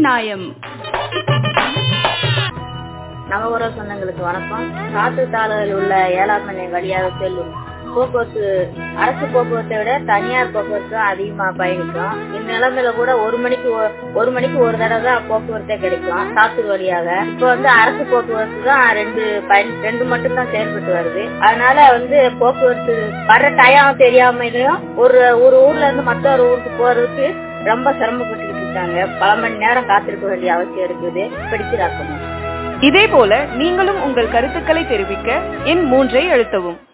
நியாயம் நவகுர சொந்தங்களுக்கு வணக்கம் காற்று தாளுகளில் உள்ள ஏழாம் மணி வழியாக செல்லும் போக்குவரத்து அரசு போக்குவரத்தை விட தனியார் போக்குவரத்து தான் அதிகமா பயணிக்கும் இந்நிலைமையில கூட ஒரு மணிக்கு ஒ- ஒரு மணிக்கு ஒரு தடவை தான் போக்குவரத்தே கிடைக்கும் சாத்தூர் வழியாக இப்ப வந்து அரசு போக்குவரத்து தான் ரெண்டு பயன் ரெண்டு மட்டும் தான் செயல்பட்டு வருது அதனால வந்து போக்குவரத்து வர்ற டயம் தெரியாமலையும் ஒரு ஒரு ஊர்ல இருந்து மற்றொரு ஊருக்கு போறதுக்கு ரொம்ப சிரமப்பட்டுக்கிட்டு இருக்காங்க பல மணி நேரம் காத்திருக்க வேண்டிய அவசியம் இருக்குது பிடிச்சிராக்கணும் இதே போல நீங்களும் உங்கள் கருத்துக்களை தெரிவிக்க எண் மூன்றை அழுத்தவும்